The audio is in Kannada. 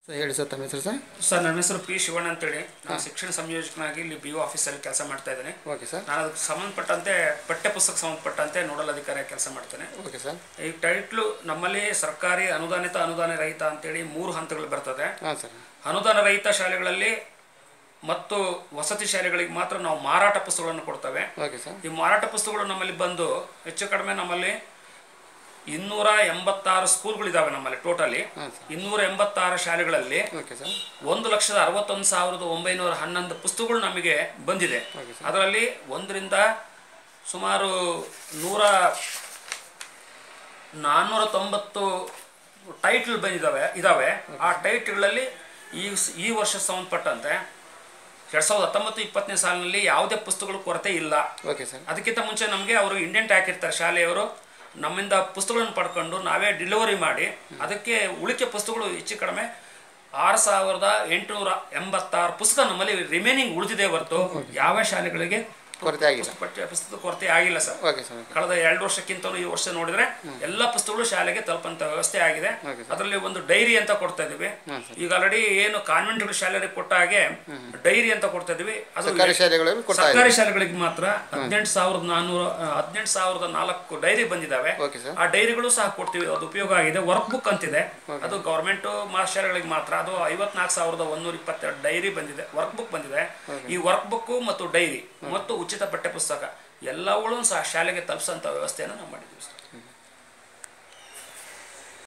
ಸರ್ ಹೇಳಿ ಸರ್ ತಮ್ಮ ಹೆಸರು ಸರ್ ಸರ್ ನನ್ನ ಹೆಸರು ಪಿ ಶಿವಣ್ಣ ಅಂತೇಳಿ ನಾನು ಶಿಕ್ಷಣ ಸಂಯೋಜಕನಾಗಿ ಇಲ್ಲಿ ಬಿ ಒ ಆಫೀಸಲ್ಲಿ ಕೆಲಸ ಮಾಡ್ತಾ ಇದ್ದೇನೆ ಓಕೆ ಸರ್ ನಾನು ಅದಕ್ಕೆ ಸಂಬಂಧಪಟ್ಟಂತೆ ಪಠ್ಯ ಪುಸ್ತಕ ಸಂಬಂಧಪಟ್ಟಂತೆ ನೋಡಲ್ ಅಧಿಕಾರಿಯಾಗಿ ಕೆಲಸ ಮಾಡ್ತೇನೆ ಓಕೆ ಸರ್ ಈ ಟೈಟ್ಲು ನಮ್ಮಲ್ಲಿ ಸರ್ಕಾರಿ ಅನುದಾನಿತ ಅನುದಾನ ರಹಿತ ಅಂತೇಳಿ ಮೂರು ಹಂತಗಳು ಬರ್ತದೆ ಹಾಂ ಸರ್ ಅನುದಾನ ರಹಿತ ಶಾಲೆಗಳಲ್ಲಿ ಮತ್ತು ವಸತಿ ಶಾಲೆಗಳಿಗೆ ಮಾತ್ರ ನಾವು ಮಾರಾಟ ಪುಸ್ತಕಗಳನ್ನು ಕೊಡ್ತೇವೆ ಓಕೆ ಸರ್ ಈ ಮಾರಾಟ ಪುಸ್ತಕಗಳು ನಮ್ಮಲ್ಲಿ ಬಂದು ಹೆಚ್ಚು ಕಡಿಮೆ ನಮ್ಮಲ್ಲಿ ಇನ್ನೂರ ಎಂಬತ್ತಾರು ಸ್ಕೂಲ್ಗಳಿದ್ದಾವೆ ನಮ್ಮಲ್ಲಿ ಟೋಟಲಿ ಹಾಂ ಸರ್ ಇನ್ನೂರ ಎಂಬತ್ತಾರು ಶಾಲೆಗಳಲ್ಲಿ ಓಕೆ ಸರ್ ಒಂದು ಲಕ್ಷದ ಅರವತ್ತೊಂದು ಸಾವಿರದ ಒಂಬೈನೂರ ಹನ್ನೊಂದು ಪುಸ್ತಕಗಳು ನಮಗೆ ಬಂದಿದೆ ಓಕೆ ಸರ್ ಅದರಲ್ಲಿ ಒಂದರಿಂದ ಸುಮಾರು ನೂರ ನಾನ್ನೂರ ತೊಂಬತ್ತು ಟೈಟ್ಲ್ ಬಂದಿದ್ದಾವೆ ಇದ್ದಾವೆ ಆ ಟೈಟ್ಲ್ಗಳಲ್ಲಿ ಈ ಸ್- ಈ ವರ್ಷ ಸಂಬಂಧಪಟ್ಟಂತೆ ಎರಡು ಸಾವಿರದ ಹತ್ತೊಂಬತ್ತು ಇಪ್ಪತ್ತನೇ ಸಾಲಿನಲ್ಲಿ ಯಾವುದೇ ಪುಸ್ತಕಗಳು ಕೊರತೆ ಇಲ್ಲ ಓಕೆ ಸರ್ ಅದಕ್ಕಿಂತ ಮುಂಚೆ ನಮಗೆ ಅವರು ಇಂಡೆಂಟ್ ಹಾಕಿರ್ತಾರೆ ಶಾಲೆಯವರು ನಮ್ಮಿಂದ ಪುಸ್ತಕಗಳನ್ನು ಪಡ್ಕೊಂಡು ನಾವೇ ಡೆಲಿವರಿ ಮಾಡಿ ಅದಕ್ಕೆ ಉಳಿಕೆ ಪುಸ್ತಕಗಳು ಹೆಚ್ಚು ಕಡಿಮೆ ಆರು ಸಾವಿರದ ಎಂಟುನೂರ ಎಂಬತ್ತಾರು ಪುಸ್ತಕ ನಮ್ಮಲ್ಲಿ ರಿಮೈನಿಂಗ್ ಉಳಿದಿದೆ ಹೊರತು ಯಾವ ಶಾಲೆಗಳಿಗೆ ಕೊರತೆ ಆಗಿಲ್ಲ ಪಠ್ಯ ಪುಸ್ತಕ ಕೊರತೆ ಆಗಿಲ್ಲ ಸರ್ ಓಕೆ ಸರ್ ಓಕೆ ಕಳೆದ ಎರಡು ವರ್ಷಕ್ಕಿಂತ ಈ ವರ್ಷ ನೋಡಿದ್ರೆ ಎಲ್ಲ ಪುಸ್ತಕಗಳು ಶಾಲೆಗೆ ತಲುಪಂತ ವ್ಯವಸ್ಥೆ ಆಗಿದೆ ಓಕೆ ಸರ್. ಅದರಲ್ಲಿ ಒಂದು ಡೈರಿ ಅಂತ ಕೊಡ್ತಾ ಇದೀವಿ ಹಾಂ ಸರ್ ಈಗ ಆಲ್ರೆಡಿ ಏನು ಕಾನ್ವೆಂಟ್ಗಳು ಶಾಲೆಗೆ ಕೊಟ್ಟ ಹಾಗೆ ಡೈರಿ ಅಂತ ಕೊಡ್ತಾ ಇದೀವಿ ಅದು ಸರ್ಕಾರಿ ಶಾಲೆಗಳಲ್ಲಿ ಕೊಡ್ತಾ ಸರ್ಕಾರಿ ಶಾಲೆಗಳಿಗೆ ಮಾತ್ರ ಹದಿನೆಂಟು ಸಾವಿರದ ನಾನ್ನೂರ ಹದಿನೆಂಟು ಸಾವಿರದ ನಾಲ್ಕು ಡೈರಿ ಬಂದಿದ್ದಾವೆ ಓಕೆ ಸರ್ ಆ ಡೈರಿಗಳು ಸಹ ಕೊಡ್ತೀವಿ ಅದು ಉಪಯೋಗ ಆಗಿದೆ ವರ್ಕ್ ಬುಕ್ ಅಂತಿದೆ ಅದು ಗೌರ್ಮೆಂಟ್ ಶಾಲೆಗಳಿಗೆ ಮಾತ್ರ ಅದು ಐವತ್ನಾಲ್ಕು ಸಾವಿರದ ಒಂದೂರ ಇಪ್ಪತ್ತೆರಡು ಡೈರಿ ಬಂದಿದೆ ವರ್ಕ್ ಬುಕ್ ಬಂದಿದೆ ಈ ವರ್ಕ್ ಬುಕ್ ಮತ್ತು ಡೈರಿ ಮತ್ತು ಉಚಿತ ಪಠ್ಯ ಪುಸ್ತಕ ಎಲ್ಲವುಗಳು ಸಹ ಶಾಲೆಗೆ ತಲುಪಿಸೋಂಥ ವ್ಯವಸ್ಥೆಯನ್ನು ನಾವು ಮಾಡಿದ್ದೀವಿ ಸರ್